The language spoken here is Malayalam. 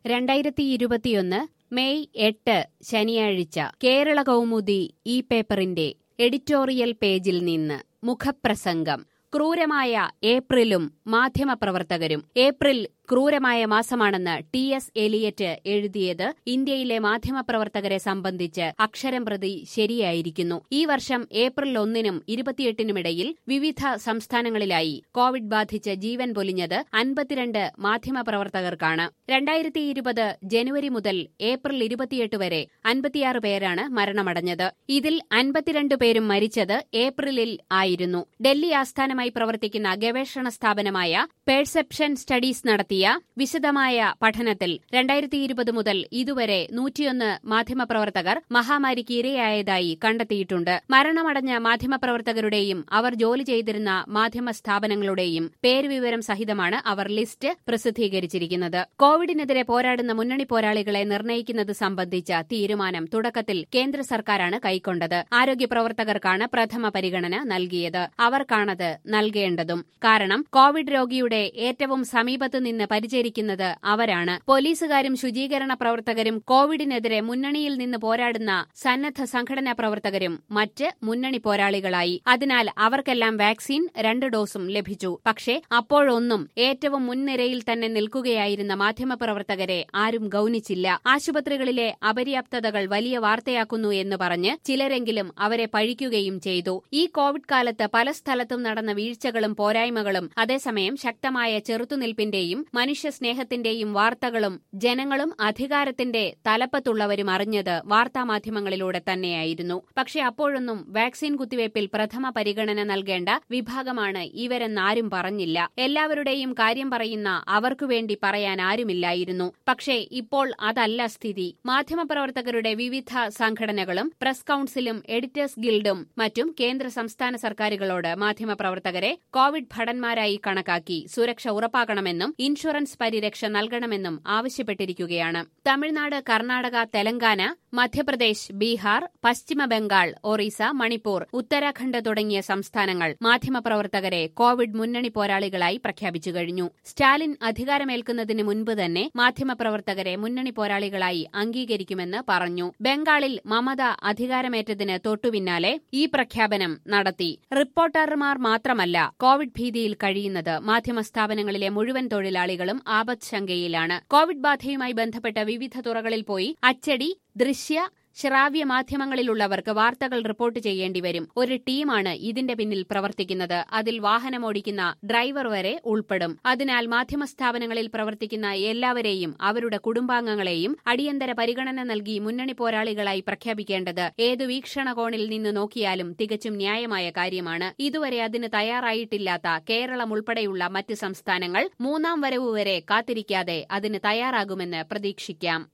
രണ്ടായിരത്തി ഇരുപത്തിയൊന്ന് മെയ് എട്ട് ശനിയാഴ്ച കേരള കൗമുദി ഈ പേപ്പറിന്റെ എഡിറ്റോറിയൽ പേജിൽ നിന്ന് മുഖപ്രസംഗം ക്രൂരമായ ഏപ്രിലും മാധ്യമപ്രവർത്തകരും ഏപ്രിൽ ക്രൂരമായ മാസമാണെന്ന് ടി എസ് എലിയറ്റ് എഴുതിയത് ഇന്ത്യയിലെ മാധ്യമപ്രവർത്തകരെ സംബന്ധിച്ച് അക്ഷരം പ്രതി ശരിയായിരിക്കുന്നു ഈ വർഷം ഏപ്രിൽ ഒന്നിനും ഇരുപത്തിയെട്ടിനുമിടയിൽ വിവിധ സംസ്ഥാനങ്ങളിലായി കോവിഡ് ബാധിച്ച് ജീവൻ പൊലിഞ്ഞത് അൻപത്തിരണ്ട് മാധ്യമപ്രവർത്തകർക്കാണ് രണ്ടായിരത്തി ഇരുപത് ജനുവരി മുതൽ ഏപ്രിൽ ഇരുപത്തിയെട്ട് വരെ അൻപത്തിയാറ് പേരാണ് മരണമടഞ്ഞത് ഇതിൽ അൻപത്തിരണ്ട് പേരും മരിച്ചത് ഏപ്രിലിൽ ആയിരുന്നു ഡൽഹി ആസ്ഥാനമായി പ്രവർത്തിക്കുന്ന ഗവേഷണ സ്ഥാപനമായ പേഴ്സെപ്ഷൻ സ്റ്റഡീസ് നടത്തിയ വിശദമായ പഠനത്തിൽ രണ്ടായിരത്തി ഇരുപത് മുതൽ ഇതുവരെ നൂറ്റിയൊന്ന് മാധ്യമപ്രവർത്തകർ മഹാമാരിക്ക് ഇരയായതായി കണ്ടെത്തിയിട്ടുണ്ട് മരണമടഞ്ഞ മാധ്യമപ്രവർത്തകരുടെയും അവർ ജോലി ചെയ്തിരുന്ന മാധ്യമ സ്ഥാപനങ്ങളുടെയും പേരുവിവരം സഹിതമാണ് അവർ ലിസ്റ്റ് പ്രസിദ്ധീകരിച്ചിരിക്കുന്നത് കോവിഡിനെതിരെ പോരാടുന്ന മുന്നണി പോരാളികളെ നിർണ്ണയിക്കുന്നത് സംബന്ധിച്ച തീരുമാനം തുടക്കത്തിൽ കേന്ദ്ര സർക്കാരാണ് കൈക്കൊണ്ടത് ആരോഗ്യപ്രവർത്തകർക്കാണ് പ്രഥമ പരിഗണന നൽകിയത് അവർക്കാണത് നൽകേണ്ടതും കാരണം കോവിഡ് രോഗിയുടെ ഏറ്റവും സമീപത്ത് നിന്ന് പരിചരിക്കുന്നത് അവരാണ് പോലീസുകാരും ശുചീകരണ പ്രവർത്തകരും കോവിഡിനെതിരെ മുന്നണിയിൽ നിന്ന് പോരാടുന്ന സന്നദ്ധ സംഘടനാ പ്രവർത്തകരും മറ്റ് മുന്നണി പോരാളികളായി അതിനാൽ അവർക്കെല്ലാം വാക്സിൻ രണ്ട് ഡോസും ലഭിച്ചു പക്ഷേ അപ്പോഴൊന്നും ഏറ്റവും മുൻനിരയിൽ തന്നെ നിൽക്കുകയായിരുന്ന മാധ്യമപ്രവർത്തകരെ ആരും ഗൌനിച്ചില്ല ആശുപത്രികളിലെ അപര്യാപ്തതകൾ വലിയ വാർത്തയാക്കുന്നു എന്ന് പറഞ്ഞ് ചിലരെങ്കിലും അവരെ പഴിക്കുകയും ചെയ്തു ഈ കോവിഡ് കാലത്ത് പല സ്ഥലത്തും നടന്ന വീഴ്ചകളും പോരായ്മകളും അതേസമയം ശക്തമായ ചെറുത്തുനിൽപ്പിന്റെയും മനുഷ്യസ്നേഹത്തിന്റെയും വാർത്തകളും ജനങ്ങളും അധികാരത്തിന്റെ തലപ്പത്തുള്ളവരും അറിഞ്ഞത് വാർത്താമാധ്യമങ്ങളിലൂടെ തന്നെയായിരുന്നു പക്ഷെ അപ്പോഴൊന്നും വാക്സിൻ കുത്തിവയ്പിൽ പ്രഥമ പരിഗണന നൽകേണ്ട വിഭാഗമാണ് ഇവരെന്നാരും പറഞ്ഞില്ല എല്ലാവരുടെയും കാര്യം പറയുന്ന അവർക്കുവേണ്ടി പറയാൻ ആരുമില്ലായിരുന്നു പക്ഷേ ഇപ്പോൾ അതല്ല സ്ഥിതി മാധ്യമപ്രവർത്തകരുടെ വിവിധ സംഘടനകളും പ്രസ് കൌൺസിലും എഡിറ്റേഴ്സ് ഗിൽഡും മറ്റും കേന്ദ്ര സംസ്ഥാന സർക്കാരുകളോട് മാധ്യമപ്രവർത്തകരെ കോവിഡ് ഭടന്മാരായി കണക്കാക്കി സുരക്ഷ ഉറപ്പാക്കണമെന്നും ഇൻഷുറൻസ് പരിരക്ഷ നൽകണമെന്നും ആവശ്യപ്പെട്ടിരിക്കുകയാണ് തമിഴ്നാട് കർണാടക തെലങ്കാന മധ്യപ്രദേശ് ബീഹാർ പശ്ചിമ ബംഗാൾ ഒറീസ മണിപ്പൂർ ഉത്തരാഖണ്ഡ് തുടങ്ങിയ സംസ്ഥാനങ്ങൾ മാധ്യമപ്രവർത്തകരെ കോവിഡ് മുന്നണി പോരാളികളായി പ്രഖ്യാപിച്ചു കഴിഞ്ഞു സ്റ്റാലിൻ അധികാരമേൽക്കുന്നതിന് മുൻപ് തന്നെ മാധ്യമപ്രവർത്തകരെ മുന്നണി പോരാളികളായി അംഗീകരിക്കുമെന്ന് പറഞ്ഞു ബംഗാളിൽ മമത അധികാരമേറ്റതിന് തൊട്ടുപിന്നാലെ ഈ പ്രഖ്യാപനം നടത്തി റിപ്പോർട്ടർമാർ മാത്രമല്ല കോവിഡ് ഭീതിയിൽ കഴിയുന്നത് മാധ്യമ സ്ഥാപനങ്ങളിലെ മുഴുവൻ തൊഴിലാളികളും ആപത്ശങ്കയിലാണ് കോവിഡ് ബാധയുമായി ബന്ധപ്പെട്ട വിവിധ തുറകളിൽ പോയി അച്ചടി ദൃശ്യ ശ്രാവ്യ മാധ്യമങ്ങളിലുള്ളവർക്ക് വാർത്തകൾ റിപ്പോർട്ട് ചെയ്യേണ്ടി വരും ഒരു ടീമാണ് ഇതിന്റെ പിന്നിൽ പ്രവർത്തിക്കുന്നത് അതിൽ വാഹനമോടിക്കുന്ന ഡ്രൈവർ വരെ ഉൾപ്പെടും അതിനാൽ മാധ്യമ സ്ഥാപനങ്ങളിൽ പ്രവർത്തിക്കുന്ന എല്ലാവരെയും അവരുടെ കുടുംബാംഗങ്ങളെയും അടിയന്തര പരിഗണന നൽകി മുന്നണി പോരാളികളായി പ്രഖ്യാപിക്കേണ്ടത് ഏതു വീക്ഷണകോണിൽ നിന്ന് നോക്കിയാലും തികച്ചും ന്യായമായ കാര്യമാണ് ഇതുവരെ അതിന് തയ്യാറായിട്ടില്ലാത്ത കേരളം ഉൾപ്പെടെയുള്ള മറ്റ് സംസ്ഥാനങ്ങൾ മൂന്നാം വരവ് വരെ കാത്തിരിക്കാതെ അതിന് തയ്യാറാകുമെന്ന് പ്രതീക്ഷിക്കാം